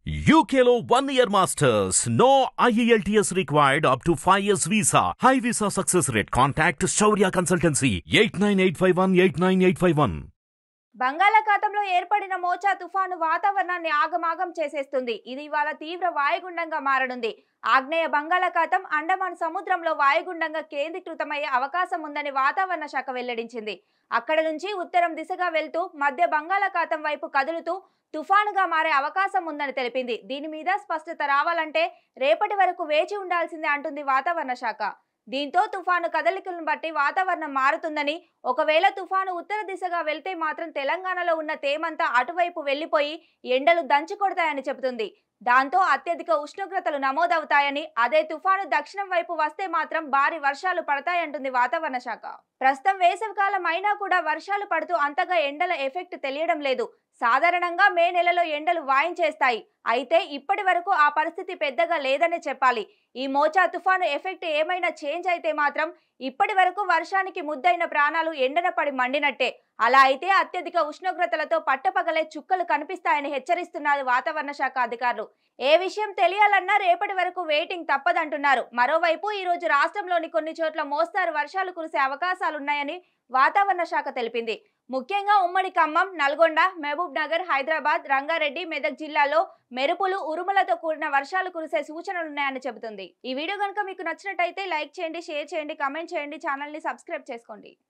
UKLO one year masters. No IELTS required up to 5 years visa. High visa success rate. Contact Shaurya Consultancy 89851 89851. బంగాళాఖాతంలో ఏర్పడిన మోచా తుఫాను వాతావరణాన్ని ఆగమాగం చేసేస్తుంది ఇది ఇవాళ తీవ్ర వాయుగుండంగా మారనుంది ఆగ్నేయ బంగాళాఖాతం అండమాన్ సముద్రంలో వాయుగుండంగా కేంద్రీకృతమయ్యే అవకాశం ఉందని వాతావరణ శాఖ వెల్లడించింది అక్కడ నుంచి ఉత్తరం దిశగా వెళ్తూ మధ్య బంగాళాఖాతం వైపు కదులుతూ తుఫానుగా మారే అవకాశం ఉందని తెలిపింది దీని మీద స్పష్టత రావాలంటే రేపటి వరకు వేచి ఉండాల్సిందే అంటుంది వాతావరణ శాఖ దీంతో తుఫాను కదలికలను బట్టి వాతావరణం మారుతుందని ఒకవేళ తుఫాను ఉత్తర దిశగా వెళ్తే మాత్రం తెలంగాణలో ఉన్న తేమంతా అటువైపు వెళ్లిపోయి ఎండలు దంచి కొడతాయని చెబుతుంది దాంతో అత్యధిక ఉష్ణోగ్రతలు నమోదవుతాయని అదే తుఫాను దక్షిణం వైపు వస్తే మాత్రం భారీ వర్షాలు పడతాయంటుంది వాతావరణ శాఖ ప్రస్తుతం వేసవికాలం అయినా కూడా వర్షాలు పడుతూ అంతగా ఎండల ఎఫెక్ట్ తెలియడం లేదు సాధారణంగా మే నెలలో ఎండలు వాయించేస్తాయి అయితే ఇప్పటి వరకు ఆ పరిస్థితి పెద్దగా లేదనే చెప్పాలి ఈ మోచా తుఫాను ఎఫెక్ట్ ఏమైనా చేంజ్ అయితే మాత్రం ఇప్పటి వరకు వర్షానికి ముద్దైన ప్రాణాలు ఎండన పడి మండినట్టే అలా అయితే అత్యధిక ఉష్ణోగ్రతలతో పట్టపగలే చుక్కలు కనిపిస్తాయని హెచ్చరిస్తున్నారు వాతావరణ శాఖ అధికారులు ఏ విషయం తెలియాలన్నా రేపటి వరకు వెయిటింగ్ తప్పదంటున్నారు మరోవైపు ఈ రోజు రాష్ట్రంలోని కొన్ని చోట్ల మోస్తారు వర్షాలు కురిసే అవకాశాలున్నాయని వాతావరణ శాఖ తెలిపింది ముఖ్యంగా ఉమ్మడి ఖమ్మం నల్గొండ మహబూబ్ నగర్ హైదరాబాద్ రంగారెడ్డి మెదక్ జిల్లాలో మెరుపులు ఉరుములతో కూడిన వర్షాలు కురిసే సూచనలున్నాయని చెబుతుంది ఈ వీడియో కనుక మీకు నచ్చినట్టయితే లైక్ చేయండి షేర్ చేయండి కామెంట్ చేయండి ఛానల్ని సబ్స్క్రైబ్ చేసుకోండి